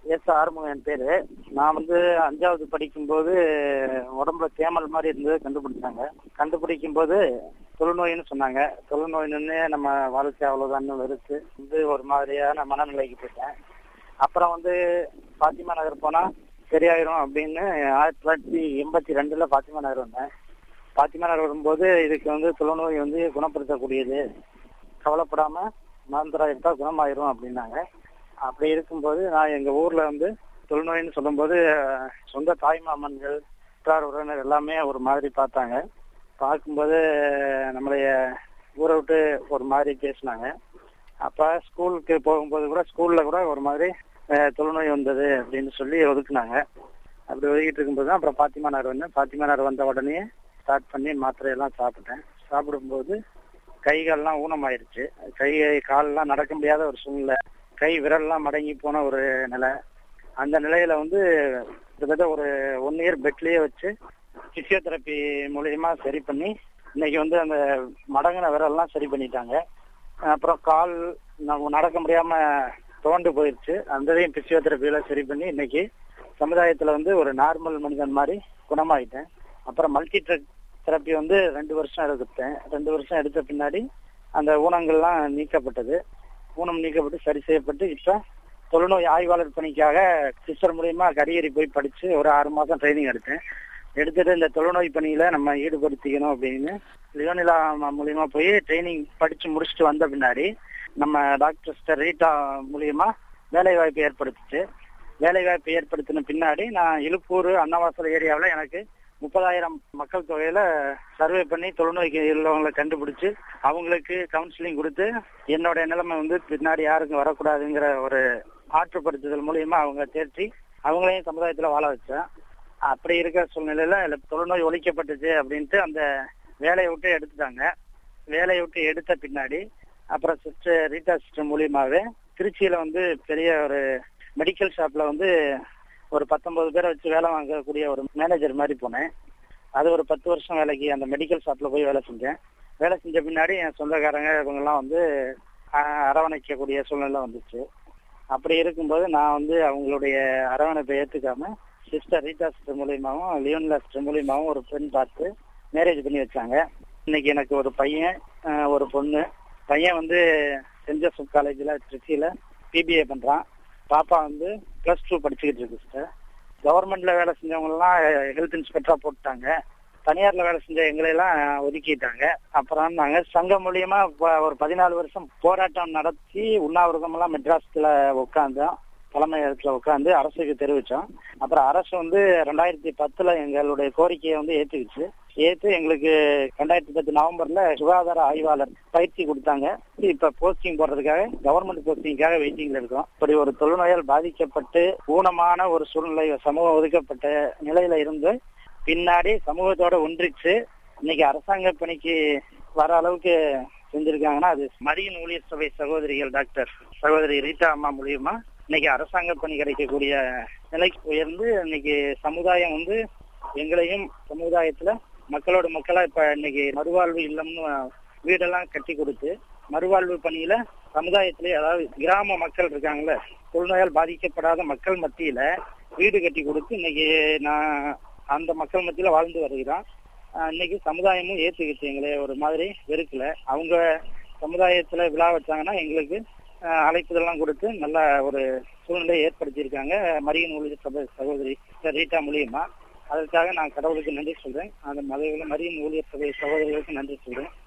S Arumugam என் பேரு நான் வந்து அஞ்சாவது படிக்கும்போது உடம்புல தேமல் மாதிரி இருந்தது கண்டுபிடிச்சாங்க கண்டுபிடிக்கும் போது தொழுநோயின்னு சொன்னாங்க தொழுநோயின்னு நம்ம வாழ்க்கை அவ்வளவுதான் வெறுத்து வந்து ஒரு மாதிரியான மனநிலைக்கு போயிட்டேன் அப்புறம் வந்து பாத்திமா நகர் போனா சரியாயிரும் அப்படின்னு ஆயிரத்தி தொள்ளாயிரத்தி எண்பத்தி ரெண்டுல பாத்திமா நகர் வந்தேன் பாத்திமா நகர் வரும்போது இதுக்கு வந்து தொழுநோய் வந்து குணப்படுத்தக்கூடியது கவலைப்படாம மருந்துரா எடுத்தா குணமாயிரும் அப்படின்னாங்க அப்படி இருக்கும்போது நான் எங்க ஊர்ல வந்து தொழுநோயின்னு சொல்லும்போது அஹ், சொந்த தாய் மாமன்கள் உற்றார் உறவினர் எல்லாமே ஒரு மாதிரி பார்த்தாங்க பார்க்கும்போது நம்மளைய ஊரை விட்டு ஒரு மாதிரி பேசினாங்க அப்ப ஸ்கூலுக்கு போகும்போது கூட ஸ்கூல்ல கூட ஒரு மாதிரி அஹ், தொழுநோய் வந்தது அப்படின்னு சொல்லி ஒதுக்குனாங்க அப்படி ஒதுக்கிட்டு இருக்கும்போது தான் அப்புறம் பாத்திமா நகர் வந்தேன் பாத்திமா நகர் வந்த உடனே ஸ்டார்ட் பண்ணி மாத்திரையெல்லாம் சாப்பிட்டேன் சாப்பிடும்போது கை கால்லாம் ஊனமாயிருச்சு கை கால்லாம் நடக்க முடியாத ஒரு சூழ்நிலை கை விரல்லாம் மடங்கி போன ஒரு நிலை அந்த நிலையில வந்து கிட்டத்தட்ட ஒரு ஒன் இயர் பெட்லயே வச்சு பிசியோதெரப்பி மூலியமா சரி பண்ணி இன்னைக்கு வந்து அந்த மடங்கின விரல்லாம் சரி பண்ணிட்டாங்க அப்புறம் கால் நம்ம நடக்க முடியாம துவண்டு போயிருச்சு அந்த இதையும் பிசியோதெரப்பியில சரி பண்ணி இன்னைக்கு சமுதாயத்துல வந்து ஒரு நார்மல் மனிதன் மாதிரி குணமாயிட்டேன் அப்புறம் மல்டி தெரப்பி வந்து ரெண்டு வருஷம் எடுத்தேன் ரெண்டு வருஷம் எடுத்த பின்னாடி அந்த ஊனங்கள்லாம் நீக்கப்பட்டது ஊனம் நீக்கப்பட்டு சரி செய்யப்பட்டு இப்ப தொழுநோய் ஆய்வாளர் பணிக்காக சிஸ்டர் மூலியமா கரியேறி போய் படிச்சு ஒரு ஆறு மாசம் ட்ரைனிங் எடுத்தேன் எடுத்துட்டு இந்த தொழுநோய் பணியில நம்ம ஈடுபடுத்திக்கணும் அப்படின்னு லியோனிலா மூலியமா போய் ட்ரைனிங் படிச்சு முடிச்சுட்டு வந்த பின்னாடி நம்ம டாக்டர் சிஸ்டர் ரீட்டா மூலியமா வேலை வாய்ப்பு ஏற்படுத்திச்சு வேலை வாய்ப்பு ஏற்படுத்தின பின்னாடி நான் இழுப்பூர் அன்னவாசல் ஏரியாவில் எனக்கு முப்பதாயிரம் மக்கள் தொகையில சர்வே பண்ணி தொழுநோய்க்கு உள்ளவங்களை கண்டுபிடிச்சு அவங்களுக்கு கவுன்சிலிங் கொடுத்து என்னோட நிலைமை வந்து பின்னாடி யாருக்கும் வரக்கூடாதுங்கிற ஒரு ஆற்றுப்படுத்துதல் மூலியமா அவங்க தேர்ச்சி அவங்களையும் சமுதாயத்துல வாழ வச்சேன் அப்படி இருக்கிற சூழ்நிலையில இல்ல தொழுநோய் ஒழிக்கப்பட்டுச்சு அப்படின்ட்டு அந்த வேலையை விட்டு எடுத்துட்டாங்க வேலையை விட்டு எடுத்த பின்னாடி அப்புறம் சிஸ்டர் ரீட்டா சிஸ்டர் மூலியமாவே திருச்சியில வந்து பெரிய ஒரு மெடிக்கல் ஷாப்ல வந்து ஒரு பத்தொன்பது பேரை வச்சு வேலை வாங்கக்கூடிய ஒரு மேனேஜர் மாதிரி போனேன் அது ஒரு பத்து வருஷம் வேலைக்கு அந்த மெடிக்கல் ஷாப்ல போய் வேலை செஞ்சேன் வேலை செஞ்ச பின்னாடி என் சொந்தக்காரங்க இவங்கெல்லாம் வந்து ஆஹ், அரவணைக்கக்கூடிய சூழ்நிலை வந்துச்சு அப்படி இருக்கும்போது நான் வந்து அவங்களுடைய அரவணைப்பை ஏத்துக்காம சிஸ்டர் ரீட்டா சிஸ்டர் மூலியமாவும் லியோன்லா சிஸ்டர் மூலியமாவும் ஒரு பெண் பார்த்து மேரேஜ் பண்ணி வச்சாங்க இன்னைக்கு எனக்கு ஒரு பையன் ஆஹ், ஒரு பொண்ணு பையன் வந்து சென்ட் ஜோசப் காலேஜ்ல திருச்சியில பிபிஏ பண்றான் பாப்பா வந்து பிளஸ் டூ படிச்சுக்கிட்டு இருக்கு சிஸ்டர் கவர்மெண்ட்ல வேலை செஞ்சவங்க எல்லாம் ஹெல்த் இன்ஸ்பெக்டரா போட்டாங்க தனியார்ல வேலை செஞ்ச எங்களை எல்லாம் ஒதுக்கிட்டாங்க அப்புறம் நாங்க சங்கம் மூலியமா ப- ஒரு பதினாலு வருஷம் போராட்டம் நடத்தி உண்ணாவிரதம் எல்லாம் மெட்ராஸ்ல உட்காந்தோம் தலைமை இடத்துல உட்காந்து அரசுக்கு தெரிவிச்சோம் அப்புறம் அரசு வந்து ரெண்டாயிரத்தி பத்துல எங்களுடைய கோரிக்கையை வந்து ஏத்துக்கிச்சு ஏத்து எங்களுக்கு ரெண்டாயிரத்தி பத்து நவம்பர்ல சுகாதார ஆய்வாளர் பயிற்சி கொடுத்தாங்க இப்ப போஸ்டிங் போடுறதுக்காக கவர்மெண்ட் போஸ்டிங்காக வெயிட்டிங்ல இருக்கோம் இப்படி ஒரு தொழுநோயால் பாதிக்கப்பட்டு ஊனமான ஒரு சூழ்நிலை சமூகம் ஒதுக்கப்பட்ட நிலையில இருந்து பின்னாடி சமூகத்தோட ஒன்றிச்சு இன்னைக்கு அரசாங்க பணிக்கு வர அளவுக்கு செஞ்சிருக்காங்கன்னா அது மரியின் ஊழியர் சபை சகோதரிகள் டாக்டர் சகோதரி ரீட்டா அம்மா மூலியமா இன்னைக்கு அரசாங்க பணி கிடைக்கக்கூடிய நிலைக்கு உயர்ந்து இன்னைக்கு சமுதாயம் வந்து எங்களையும் சமுதாயத்துல மக்களோட மக்களா இப்ப இன்னைக்கு மறுவாழ்வு இல்லம்னு வீடெல்லாம் கட்டி கொடுத்து மறுவாழ்வு பணியில சமுதாயத்திலே அதாவது கிராம மக்கள் இருக்காங்கல்ல தொழுநோயால் பாதிக்கப்படாத மக்கள் மத்தியில வீடு கட்டி கொடுத்து இன்னைக்கு நான் அந்த மக்கள் மத்தியில வாழ்ந்து வருகிறோம் ஆஹ் இன்னைக்கு சமுதாயமும் ஏத்துக்கிச்சு எங்களை ஒரு மாதிரி வெறுக்கல அவங்க சமுதாயத்துல விழா வச்சாங்கன்னா எங்களுக்கு ஆஹ் அழைப்புதெல்லாம் கொடுத்து நல்ல ஒரு சூழ்நிலையை ஏற்படுத்தியிருக்காங்க மரியன் ஊழியர் சபை சகோதரி ரீட்டா மூலியமா அதற்காக நான் கடவுளுக்கு நன்றி சொல்றேன் அந்த மத மரியன் ஊழியர் சபை சகோதரிகளுக்கு நன்றி சொல்றேன்